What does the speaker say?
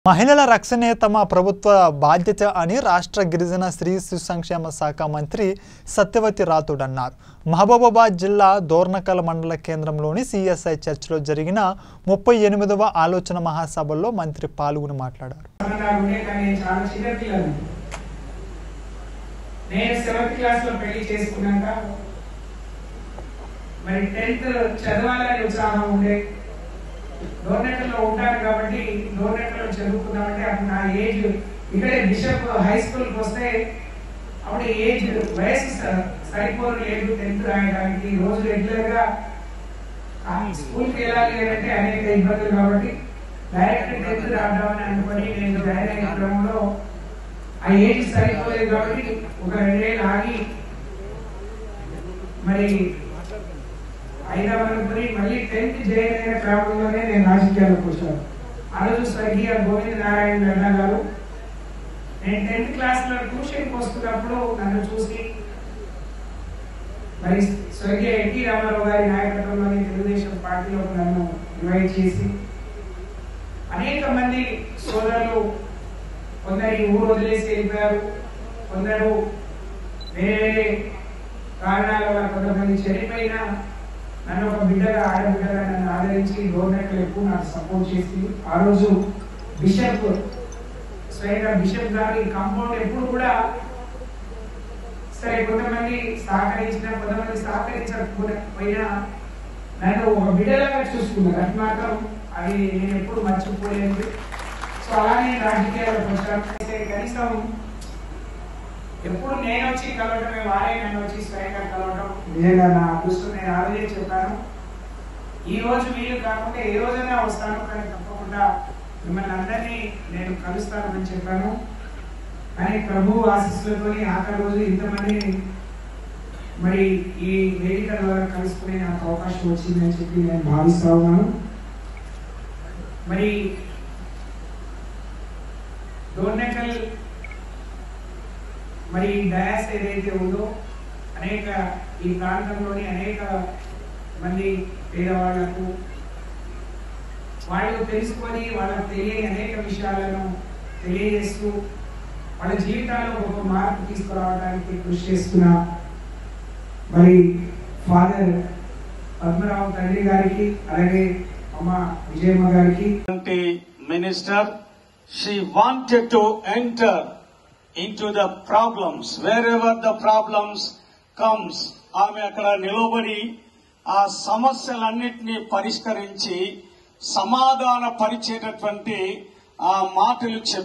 మహిళల రక్షణే తమ ప్రభుత్వ బాధ్యత అని రాష్ట్ర గిరిజన స్త్రీ శిశు సంక్షేమ శాఖ మంత్రి సత్యవతి రాథోడ్ అన్నారు మహబూబాబాద్ జిల్లా దోర్నకల్ మండల కేంద్రంలోని సిఎస్ఐ చర్చిలో జరిగిన ముప్పై ఎనిమిదవ ఆలోచన మహాసభల్లో మంత్రి పాల్గొని మాట్లాడారు నాకు ఉండే కానీ నేను చాలా చిన్న పిల్లలు నేను సెవెంత్ క్లాస్ లో పెళ్లి చేసుకున్నాక మరి టెన్త్ చదవాలని ఉత్సాహం ఉండే డోర్నెట్లో ఉంటాను కాబట్టి డోర్నెట్లో చదువుకుందామంటే అప్పుడు నా ఏజ్ ఇక్కడే బిషప్ హై స్కూల్కి వస్తే అప్పుడు ఏజ్ వయసు స- సరిపోరు లేదు టెన్త్ రాయడానికి రోజు రెగ్యులర్ గా ఆ స్కూల్కి వెళ్ళాలి అంటే అనేక ఇబ్బందులు కాబట్టి డైరెక్ట్ టెన్త్ రాద్దామని అనుకుని నేను జాయిన్ అయిన క్రమంలో ఆ ఏజ్ సరిపోలేదు కాబట్టి ఒక రెండేళ్ళు ఆగి మరి హైదరాబాద్ పోయి మళ్ళీ టెన్త్ జాయిన్ అయిన క్రమంలోనే నేను రాజకీయాలకు వచ్చాను ఆ రోజు స్వర్గీయ గోవింద నారాయణ అన్న గారు నేను టెన్త్ క్లాస్ లో ట్యూషన్కి వస్తున్నప్పుడు నన్ను చూసి మరి స్వర్గీయ ఎన్టీ రామారావు గారి నాయకత్వంలోని తెలుగుదేశం పార్టీలో నన్ను ఇన్వైట్ చేసి అనేక మంది సోదరులు కొందరు ఈ ఊరు వదిలేసి వెళ్ళిపోయారు కొందరు వేరే వేరే కారణాల వల్ల కొంతమంది చనిపోయినా నన్ను ఒక బిడ్డగా ఆడబిడ్డగా నన్ను ఆదరించి గవర్నమెంట్ ఎక్కువ నాకు సపోర్ట్ చేసి ఆ రోజు బిషప్ స్వయంగా బిషప్ గారి కాంపౌండ్ ఎప్పుడు కూడా సరే కొంతమంది సహకరించిన కొంతమంది సహకరించకపోయినా నన్ను ఒక బిడ్డలాగా చూసుకున్నారు అది మాత్రం అది నేను ఎప్పుడు మర్చిపోలేదు సో అలానే రాజకీయాలకు వచ్చాను అయితే కనీసం ఎప్పుడు నేను వచ్చి కలవటమే వారే నన్ను వచ్చి స్వయంగా కలవటం నిజంగా నా అదృష్టం నేను ఆ రోజే చెప్పాను ఈ రోజు వీలు కాకుండా ఏ రోజైనా వస్తాను కానీ తప్పకుండా మిమ్మల్ని అందరినీ నేను కలుస్తాను అని చెప్పాను కానీ ప్రభు ఆశీస్సులతోని ఆఖరి రోజు ఇంతమందిని మరి ఈ వేదిక ద్వారా కలుసుకునే నాకు అవకాశం వచ్చిందని చెప్పి నేను భావిస్తా ఉన్నాను మరి డోర్నకల్ మరి డయాస్ ఏదైతే ఉందో అనేక ఈ ప్రాంతంలోని అనేక మంది పేదవాళ్లకు వాళ్ళు తెలుసుకొని వాళ్ళకు తెలియని అనేక విషయాలను తెలియజేస్తూ వాళ్ళ జీవితాల్లో ఒక మార్పు తీసుకురావడానికి కృషి చేస్తున్న మరి ఫాదర్ పద్మరావు తండ్రి గారికి అలాగే అమ్మ విజయమ్మ గారికి Anti minister, she wanted to enter into the problems. Wherever the problems comes, ఆమె అక్కడ నిలబడి ఆ సమస్యలన్నిటినీ పరిష్కరించి సమాధాన పరిచేటటువంటి ఆ మాటలు చెప్పి